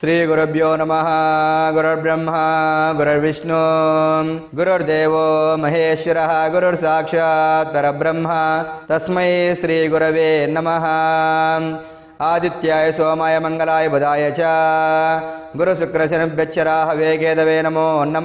శ్రీగురుభ్యో నమ గురుర్బ్రహ్మ గురుర్విష్ణు గురుర్దేవో మహేశ్వర గురుర్సాక్షాత్ పరబ్రహ్మ తస్మై శ్రీగురవే నమ ఆదిత్యాయ సోమాయ మంగళాయ బుధాయ చ గురుశుక్రశనభ్యచ్చరాహ వేగేదవే నమో నమ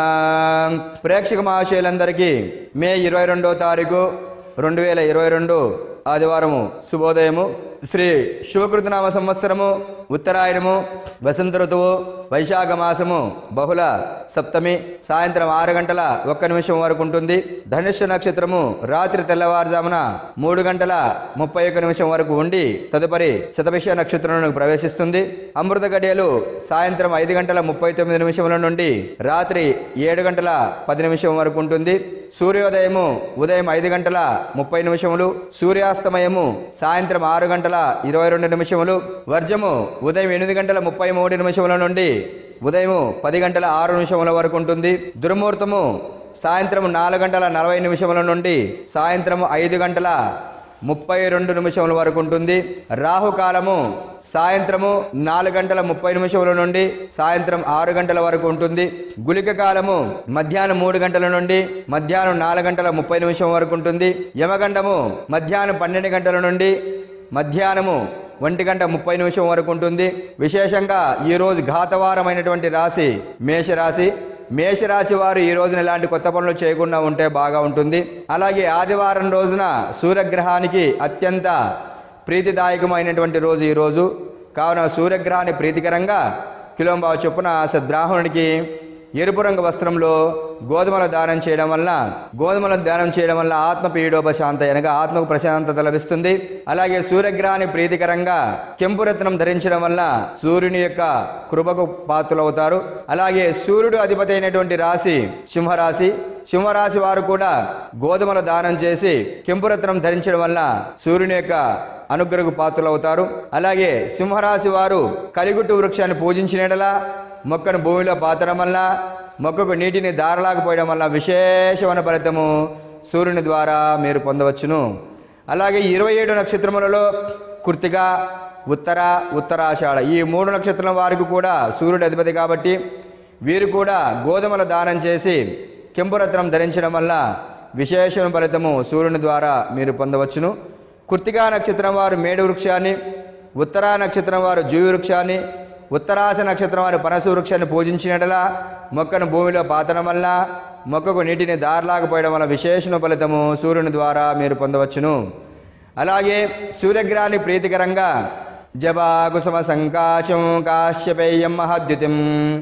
ప్రేక్షక మహాశయులందరికీ మే ఇరవై రెండో తారీఖు రెండు వేల ఇరవై రెండు ఆదివారము శుభోదయము శ్రీ శివకృతనామ సంవత్సరము ఉత్తరాయణము వసంత ఋతువు వైశాఖ మాసము బహుళ సప్తమి సాయంత్రం ఆరు గంటల ఒక్క నిమిషం వరకు ఉంటుంది ధనుష్య నక్షత్రము రాత్రి తెల్లవారుజామున మూడు గంటల ముప్పై ఒక్క నిమిషం వరకు ఉండి తదుపరి శతభిష నక్షత్రంలోకి ప్రవేశిస్తుంది అమృత గడియలు సాయంత్రం ఐదు గంటల ముప్పై తొమ్మిది నిమిషముల నుండి రాత్రి ఏడు గంటల పది నిమిషం వరకు ఉంటుంది సూర్యోదయము ఉదయం ఐదు గంటల ముప్పై నిమిషములు సూర్యాస్తమయము సాయంత్రం ఆరు గంటల ఇరవై రెండు నిమిషములు వర్జము ఉదయం ఎనిమిది గంటల ముప్పై మూడు నిమిషముల నుండి ఉదయం పది గంటల ఆరు నిమిషముల వరకు ఉంటుంది దుర్ముహూర్తము సాయంత్రం నాలుగు గంటల నలభై నిమిషముల నుండి సాయంత్రం ఐదు గంటల ముప్పై రెండు నిమిషముల వరకు ఉంటుంది రాహుకాలము సాయంత్రము నాలుగు గంటల ముప్పై నిమిషముల నుండి సాయంత్రం ఆరు గంటల వరకు ఉంటుంది గుళిక కాలము మధ్యాహ్నం మూడు గంటల నుండి మధ్యాహ్నం నాలుగు గంటల ముప్పై నిమిషం వరకు ఉంటుంది యమగండము మధ్యాహ్నం పన్నెండు గంటల నుండి మధ్యాహ్నము ఒంటి గంట ముప్పై నిమిషం వరకు ఉంటుంది విశేషంగా ఈరోజు ఘాతవారమైనటువంటి రాశి మేషరాశి మేషరాశి వారు ఈ రోజున ఇలాంటి కొత్త పనులు చేయకుండా ఉంటే బాగా ఉంటుంది అలాగే ఆదివారం రోజున సూర్యగ్రహానికి అత్యంత ప్రీతిదాయకమైనటువంటి రోజు ఈ రోజు కావున సూర్యగ్రహాన్ని ప్రీతికరంగా కిలోంబావ చొప్పున సద్బ్రాహ్మణుడికి ఎరుపు రంగు వస్త్రంలో గోధుమల దానం చేయడం వలన గోధుమల దానం చేయడం వల్ల ఆత్మ పీడోపశాంత అనగా ఆత్మకు ప్రశాంతత లభిస్తుంది అలాగే సూర్యగ్రహాన్ని ప్రీతికరంగా కెంపు రత్నం ధరించడం వల్ల సూర్యుని యొక్క కృపకు పాత్రలవుతారు అలాగే సూర్యుడు అధిపతి అయినటువంటి రాశి సింహరాశి సింహరాశి వారు కూడా గోధుమల దానం చేసి కెంపు రత్నం ధరించడం వల్ల సూర్యుని యొక్క అనుగ్రహకు పాత్రలవుతారు అలాగే సింహరాశి వారు కలిగుట్టు వృక్షాన్ని పూజించినట్లా మొక్కను భూమిలో పాతడం వల్ల మొక్కకు నీటిని దారలాకపోయడం వల్ల విశేషమైన ఫలితము సూర్యుని ద్వారా మీరు పొందవచ్చును అలాగే ఇరవై ఏడు నక్షత్రములలో కృతిక ఉత్తర ఉత్తరాషాఢ ఈ మూడు నక్షత్రం వారికి కూడా సూర్యుడు అధిపతి కాబట్టి వీరు కూడా గోధుమల దానం చేసి కెంపురత్నం ధరించడం వల్ల విశేషమైన ఫలితము సూర్యుని ద్వారా మీరు పొందవచ్చును కృతికా నక్షత్రం వారు మేడు వృక్షాన్ని ఉత్తరా నక్షత్రం వారు జూవి వృక్షాన్ని ఉత్తరాశ నక్షత్రం వారు పనసు వృక్షాన్ని పూజించినట్లా మొక్కను భూమిలో పాతడం వల్ల మొక్కకు నీటిని దారలాకపోయడం వల్ల విశేషణ ఫలితము సూర్యుని ద్వారా మీరు పొందవచ్చును అలాగే సూర్యగ్రహాన్ని ప్రీతికరంగా జబాకుసుమ సంకాశం కాశ్యపేయం మహద్యుతిం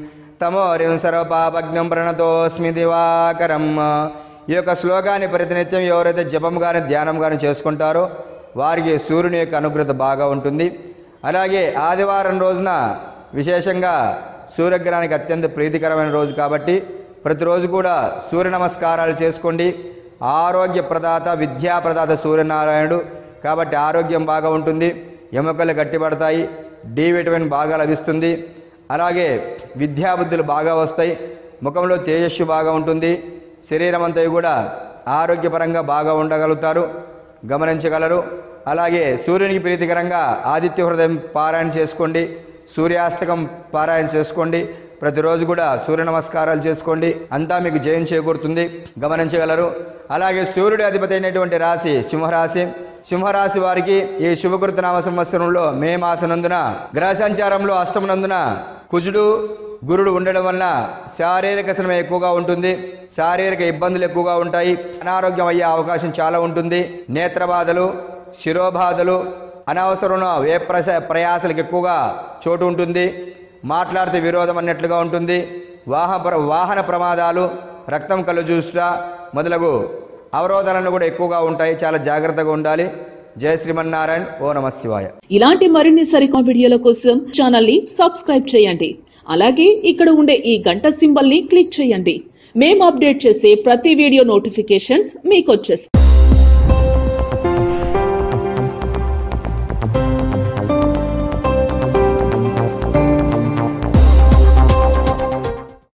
తమోరిం సర్వపాపజ్ఞం ప్రణతోస్మి దివాకరం ఈ యొక్క శ్లోకాన్ని ప్రతినిత్యం ఎవరైతే జపం కానీ ధ్యానం కానీ చేసుకుంటారో వారికి సూర్యుని యొక్క అనుగ్రత బాగా ఉంటుంది అలాగే ఆదివారం రోజున విశేషంగా సూర్యగ్రహానికి అత్యంత ప్రీతికరమైన రోజు కాబట్టి ప్రతిరోజు కూడా సూర్య నమస్కారాలు చేసుకోండి ఆరోగ్య ప్రదాత విద్యా ప్రదాత సూర్యనారాయణుడు కాబట్టి ఆరోగ్యం బాగా ఉంటుంది ఎముకలు గట్టిపడతాయి డి విటమిన్ బాగా లభిస్తుంది అలాగే విద్యాబుద్ధులు బాగా వస్తాయి ముఖంలో తేజస్సు బాగా ఉంటుంది శరీరం అంతా కూడా ఆరోగ్యపరంగా బాగా ఉండగలుగుతారు గమనించగలరు అలాగే సూర్యునికి ప్రీతికరంగా ఆదిత్య హృదయం పారాయణ చేసుకోండి సూర్యాష్టకం పారాయణ చేసుకోండి ప్రతిరోజు కూడా సూర్య నమస్కారాలు చేసుకోండి అంతా మీకు జయం చేకూరుతుంది గమనించగలరు అలాగే సూర్యుడి అధిపతి అయినటువంటి రాశి సింహరాశి సింహరాశి వారికి ఈ శుభకృత నామ సంవత్సరంలో మే మాసనందున గ్రహ సంచారంలో అష్టమనందున కుజుడు గురుడు ఉండడం వల్ల శారీరక శ్రమ ఎక్కువగా ఉంటుంది శారీరక ఇబ్బందులు ఎక్కువగా ఉంటాయి అనారోగ్యం అయ్యే అవకాశం చాలా ఉంటుంది నేత్ర బాధలు శిరోబాధలు అనవసరమైన ఏ ప్రస ప్రయాసలకు ఎక్కువగా చోటు ఉంటుంది మాట్లాడితే విరోధం అన్నట్లుగా ఉంటుంది వాహ ప్ర- వాహన ప్రమాదాలు రక్తం కళ్ళు చూసుట మొదలగు అవరోధాలను కూడా ఎక్కువగా ఉంటాయి చాలా జాగ్రత్తగా ఉండాలి జయ శ్రీమన్నారాయణ ఓ నమ శివాయ ఇలాంటి మరిన్ని సరికొత్త వీడియోల కోసం ఛానల్ ని సబ్స్క్రైబ్ చేయండి అలాగే ఇక్కడ ఉండే ఈ గంట సింబల్ ని క్లిక్ చేయండి మేము అప్డేట్ చేసే ప్రతి వీడియో నోటిఫికేషన్స్ మీకు వచ్చేస్తాయి